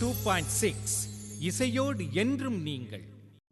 Two point six இசையோடு என்றும் நீங்கள்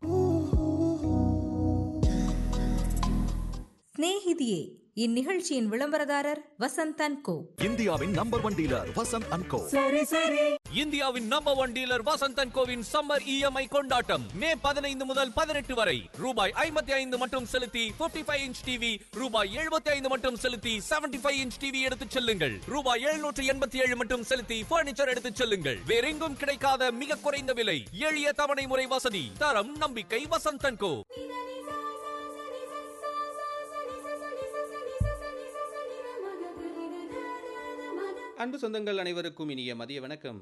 சிநேகிதியே இந்நிகழ்ச்சியின் விளம்பரதாரர் வசந்தன் கோ இந்தியாவின் number one dealer Vasanth and co இந்தியாவின் நம்பர் ஒன் டீலர் வசந்தன் கோவின் சம்மர் இஎம்ஐ கொண்டாட்டம் மே பதினைந்து முதல் பதினெட்டு வரை ரூபாய் ஐம்பத்தி ஐந்து மட்டும் செலுத்தி 55 ஃபைவ் இன்ச் டிவி ரூபாய் எழுபத்தி ஐந்து மட்டும் செலுத்தி 75 ஃபைவ் இன்ச் டிவி எடுத்துச் செல்லுங்கள் ரூபாய் எழுநூற்று எண்பத்தி ஏழு மட்டும் செலுத்தி பர்னிச்சர் எடுத்துச் செல்லுங்கள் வேறெங்கும் கிடைக்காத மிக குறைந்த விலை எளிய தவணை முறை வசதி தரம் நம்பிக்கை வசந்தன் கோ அன்பு சொந்தங்கள் அனைவருக்கும் இனிய மதிய வணக்கம்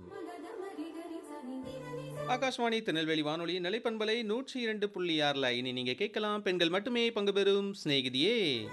ஆகாஷ்வாணி திருநெல்வேலி வானொலி நிலைப்பண்பலை நூற்றி இரண்டு புள்ளி ஆறில் இனி நீங்க கேட்கலாம் பெண்கள் மட்டுமே பங்கு பெறும் சிநேகிதியே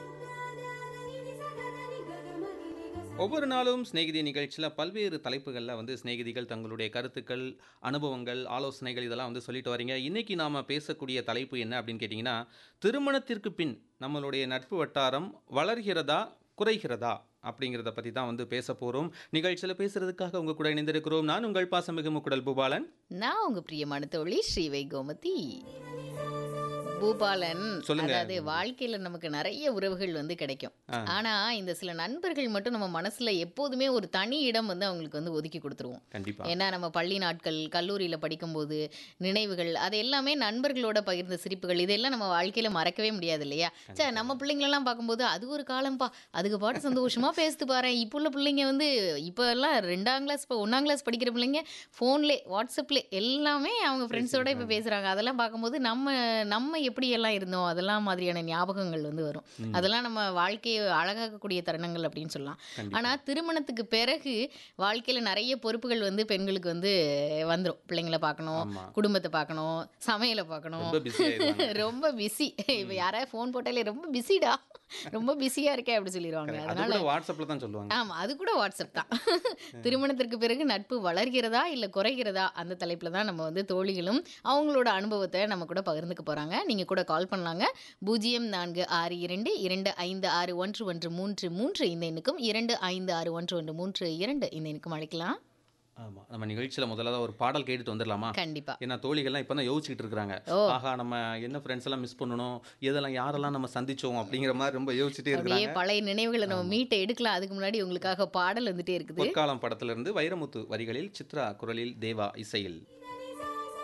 ஒவ்வொரு நாளும் சிநேகிதி நிகழ்ச்சியில் பல்வேறு தலைப்புகளில் வந்து சிநேகிதிகள் தங்களுடைய கருத்துக்கள் அனுபவங்கள் ஆலோசனைகள் இதெல்லாம் வந்து சொல்லிட்டு வரீங்க இன்னைக்கு நாம் பேசக்கூடிய தலைப்பு என்ன அப்படின்னு கேட்டிங்கன்னா திருமணத்திற்கு பின் நம்மளுடைய நட்பு வட்டாரம் வளர்கிறதா குறைகிறதா அப்படிங்கிறத பற்றி தான் வந்து பேச போகிறோம் நிகழ்ச்சியில் பேசுறதுக்காக உங்கள் கூட இணைந்திருக்கிறோம் நான் உங்கள் பாசமிகு முக்குடல் பூபாலன் நான் உங்க பிரியமான தோழி ஸ்ரீவை கோமதி பூபாலன் சொல்லுங்க. அதாவது வாழ்க்கையில நமக்கு நிறைய உறவுகள் வந்து கிடைக்கும் ஆ. ஆனா இந்த சில நண்பர்கள் மட்டும் நம்ம மனசுல எப்போதுமே ஒரு தனி இடம் வந்து அவங்களுக்கு வந்து ஒதுக்கி கொடுத்துருவோம் கண்டிப்பாக ஏன்னா நம்ம பள்ளி நாட்கள் கல்லூரியில் படிக்கும்போது நினைவுகள் அது எல்லாமே நண்பர்களோட பகிர்ந்த சிரிப்புகள் இதெல்லாம் நம்ம வாழ்க்கையில மறக்கவே முடியாது இல்லையா சே நம்ம பிள்ளைங்களெல்லாம் பார்க்கும்போது அது ஒரு காலம்ப்பா அதுக்கு பாட்டு சந்தோஷமா பேசுது பாரு இப்போ உள்ள பிள்ளைங்க வந்து இப்போ எல்லாம் ரெண்டாம் கிளாஸ் இப்போ ஒன்றாம் கிளாஸ் படிக்கிற பிள்ளைங்க ஃபோன்லே வாட்ஸ்அப்ல எல்லாமே அவங்க ஃப்ரெண்ட்ஸோட இப்போ பேசுறாங்க அதெல்லாம் பார்க்கும்போது நம்ம நம்ம எப்படி எல்லாம் இருந்தோம் அதெல்லாம் மாதிரியான ஞாபகங்கள் வந்து வரும் அதெல்லாம் நம்ம வாழ்க்கையை அழகாக்கக்கூடிய தருணங்கள் அப்படின்னு சொல்லலாம் ஆனா திருமணத்துக்கு பிறகு வாழ்க்கையில நிறைய பொறுப்புகள் வந்து பெண்களுக்கு வந்து வந்துரும் பிள்ளைங்களை பார்க்கணும் ஆமா. குடும்பத்தை பார்க்கணும் சமையலை பார்க்கணும் ரொம்ப பிஸி ஆயிடுவாங்க ரொம்ப பிஸி இப்போ யாராவது ஃபோன் போட்டாலே ரொம்ப பிஸிடா ரொம்ப பிஸியா இருக்கே அப்படி சொல்லிடுவாங்க அது அதனால கூட வாட்ஸ்அப்பில் தான் சொல்லுவாங்க ஆமா அது கூட வாட்ஸ்அப் தான் திருமணத்திற்கு பிறகு நட்பு வளர்கிறதா இல்ல குறைகிறதா அந்த தலைப்புல தான் நம்ம வந்து தோழிகளும் அவங்களோட அனுபவத்தை நம்ம கூட பகிர்ந்துக்க போறாங்க நீங்க கூட கால் பண்ணலாங்க பூஜ்ஜியம் நான்கு ஆறு இரண்டு இரண்டு ஐந்து ஆறு ஒன்று ஒன்று மூன்று மூன்று இந்த எண்ணுக்கும் இரண்டு ஐந்து ஆறு ஒன்று ஒன்று மூன்று இரண்டு இந்த எண்ணுக்கும் அழைக்கலாம் ஆமாம் நம்ம நிகழ்ச்சியில் முதல்ல ஒரு பாடல் கேட்டுட்டு வந்துடலாமா கண்டிப்பா ஏன்னா தோழிகள்லாம் இப்போ தான் யோசிச்சுட்டு இருக்கிறாங்க ஓ. ஆஹா நம்ம என்ன ஃப்ரெண்ட்ஸ் எல்லாம் மிஸ் பண்ணணும் எதெல்லாம் யாரெல்லாம் நம்ம சந்திச்சோம் அப்படிங்கிற மாதிரி ரொம்ப யோசிச்சுட்டே அப்படியே இருக்கிறாங்க பழைய நினைவுகளை நம்ம மீட்டை எடுக்கலாம் அதுக்கு முன்னாடி உங்களுக்காக பாடல் வந்துட்டே இருக்குது பொற்காலம் படத்திலிருந்து வைரமுத்து வரிகளில் சித்ரா குரலில் தேவா இசையில்